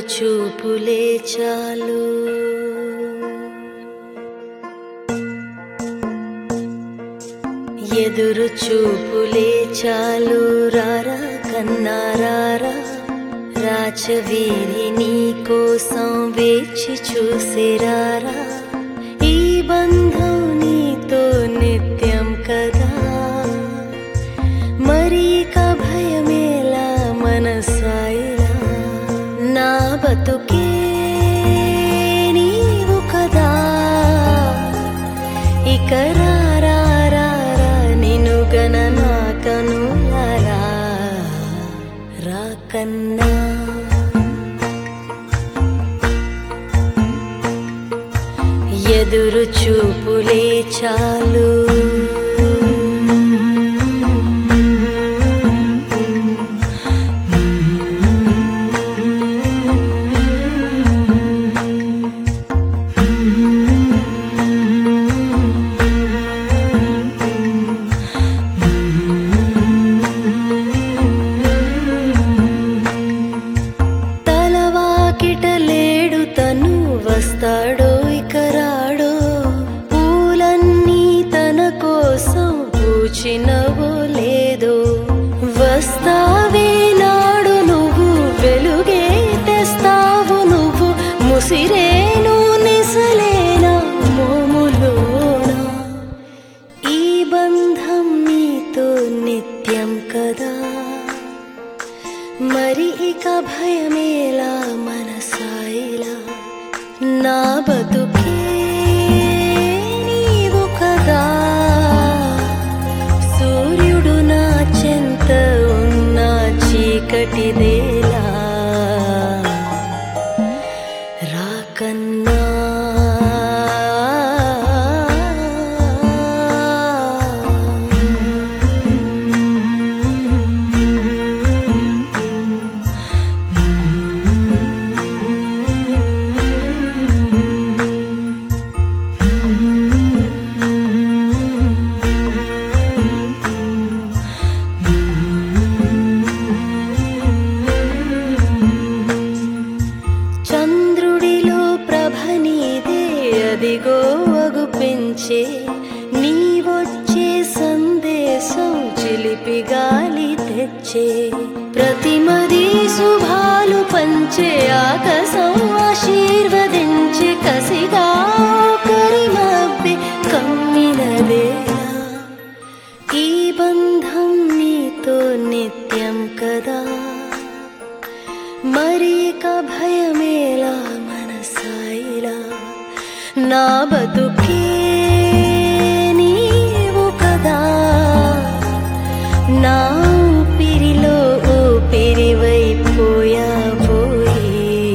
చూపులే చాలు ఎదురు చూపులే చాలు రారా కన్నారారా రాచవీరి నీ కోసం వేచి చూసేరారా ఈ బంధం నీతో నిత్యం కదా మరి ఇక భయమేలా మనసాయిలా నా బతుకే నీవు కదా ఇక రా రా రా రా నిన్ను గన నా కనులారా రా కన్నా ఎదురు చూపులే చాలు తలవాకిట లేడు తను వస్తాడో ఇక రాడో పూలన్నీ తన కోసం పూచినవో లేదో వస్తావే నాడు నువ్వు వెలుగే తెస్తావు నువ్వు ముసిరేను నిసలేనా మోములోనా ఈ బంధం నీతో నిత్యం కదా మరి ఇక భయమేలా మనసాయిలా నా బతుకే నీవు కదా సూర్యుడు నా చెంత ఉన్న చీకటిదేలా రాకన్నా చంద్రుడిలో ప్రభ నీదే అదిగో అగుపించే నీవొచ్చే సందేశం చిలిపి గాలి తెచ్చే ప్రతిమది శుభాలు పంచే ఆకాశం ఆశీర్వదించే కసిగా కరిమబ్బి కమ్మినదేలా ఈ బంధం నీతో నిత్యం కదా మరి ఇక భయమేలా మనసాయిలా నా బతుకే నీవు కదా నా ఊపిరిలో ఊపిరివైపోయావోయి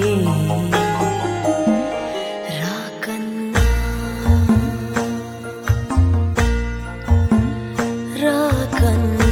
రాకన్నా రాకన్నా